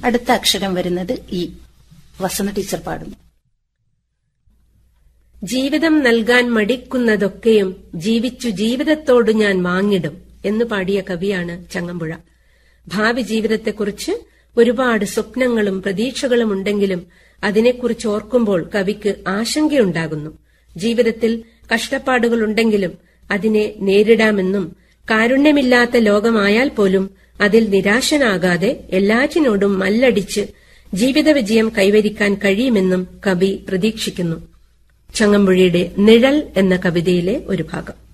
അടുത്ത അക്ഷരം വരുന്നത് ഈ വസന്ത ടീച്ചർ പാടുന്നു ജീവിതം നൽകാൻ മടിക്കുന്നതൊക്കെയും ജീവിച്ചു ജീവിതത്തോട് ഞാൻ വാങ്ങിടും എന്ന് പാടിയ കവിയാണ് ചങ്ങമ്പുഴ ഭാവി ജീവിതത്തെക്കുറിച്ച് ഒരുപാട് സ്വപ്നങ്ങളും പ്രതീക്ഷകളും ഉണ്ടെങ്കിലും അതിനെക്കുറിച്ച് ഓർക്കുമ്പോൾ കവിക്ക് ആശങ്കയുണ്ടാകുന്നു ജീവിതത്തിൽ കഷ്ടപ്പാടുകളുണ്ടെങ്കിലും അതിനെ നേരിടാമെന്നും കാരുണ്യമില്ലാത്ത ലോകമായാൽ പോലും അതിൽ നിരാശനാകാതെ എല്ലാറ്റിനോടും മല്ലടിച്ച് ജീവിത വിജയം കൈവരിക്കാൻ കഴിയുമെന്നും കവി പ്രതീക്ഷിക്കുന്നു ചങ്ങമ്പുഴയുടെ നിഴൽ എന്ന കവിതയിലെ ഒരു ഭാഗം